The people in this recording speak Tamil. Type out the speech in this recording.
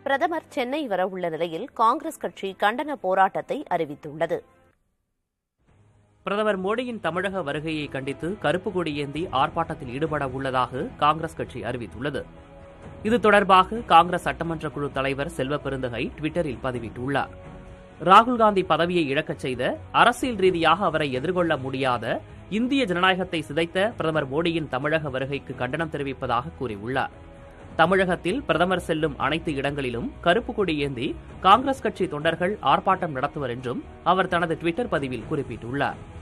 பிரதமர் சென்னை வரவுள்ள நிலையில் காங்கிரஸ் கட்சி கண்டன போராட்டத்தை அறிவித்துள்ளது பிரதமர் மோடியின் தமிழக வருகையை கண்டித்து கருப்பு கொடி ஏந்தி ஆர்ப்பாட்டத்தில் ஈடுபட உள்ளதாக காங்கிரஸ் கட்சி அறிவித்துள்ளது இது தொடர்பாக காங்கிரஸ் சட்டமன்ற குழு தலைவர் செல்வ பெருந்தகை டுவிட்டரில் பதிவிட்டுள்ளார் ராகுல் காந்தி பதவியை இழக்கச் செய்த அரசியல் ரீதியாக அவரை எதிர்கொள்ள முடியாத இந்திய ஜனநாயகத்தை சிதைத்த பிரதமர் மோடியின் தமிழக வருகைக்கு கண்டனம் தெரிவிப்பதாக கூறியுள்ளார் தமிழகத்தில் பிரதமர் செல்லும் அனைத்து இடங்களிலும் கருப்பு கொடி ஏந்தி காங்கிரஸ் கட்சி தொண்டர்கள் ஆர்ப்பாட்டம் நடத்துவர் என்றும் அவர் தனது டுவிட்டர் பதிவில் குறிப்பிட்டுள்ளார்